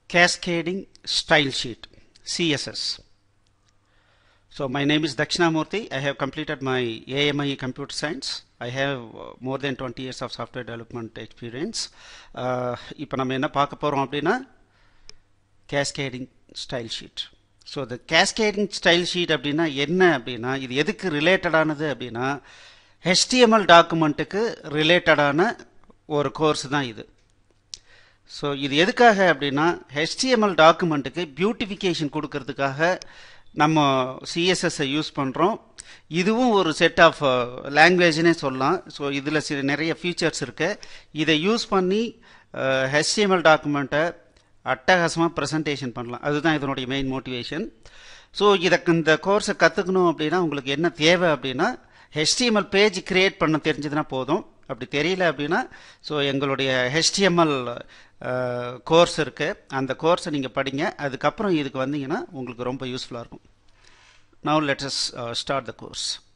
Cascading Style Sheet CSS. So my name is Dakshinamurthy. I have completed my AMI Computer Science. I have uh, more than 20 years of software development experience. Uh, இப்போ நம்ம என்ன பார்க்க போகிறோம் அப்படின்னா cascading style sheet. So the cascading style sheet அப்படின்னா என்ன அப்படின்னா இது எதுக்கு ரிலேட்டடானது அப்படின்னா HTML டாக்குமெண்ட்டுக்கு ரிலேட்டடான ஒரு கோர்ஸ் தான் இது ஸோ இது எதுக்காக அப்படின்னா HTML டாக்குமெண்ட்டுக்கு பியூட்டிஃபிகேஷன் கொடுக்கறதுக்காக நம்ம சிஎஸ்எஸ்ஸை யூஸ் பண்ணுறோம் இதுவும் ஒரு செட் ஆஃப் லாங்குவேஜ்னே சொல்லலாம் ஸோ இதில் சில நிறைய ஃபீச்சர்ஸ் இருக்கு இதை யூஸ் பண்ணி HTML டாக்குமெண்ட்டை அட்டகாசமாக ப்ரெசன்டேஷன் பண்ணலாம் அதுதான் இதனுடைய மெயின் மோட்டிவேஷன் ஸோ இதை இந்த கோர்ஸை கற்றுக்கணும் அப்படின்னா உங்களுக்கு என்ன தேவை அப்படின்னா HTML பேஜ் கிரியேட் பண்ண தெரிஞ்சதுன்னா போதும் அப்படி தெரியல அப்படின்னா ஸோ எங்களுடைய ஹெச்டிஎம்எல் கோர்ஸ் இருக்குது அந்த கோர்ஸை நீங்கள் படிங்க அதுக்கப்புறம் இதுக்கு வந்தீங்கன்னா உங்களுக்கு ரொம்ப யூஸ்ஃபுல்லாக இருக்கும் now let's start the course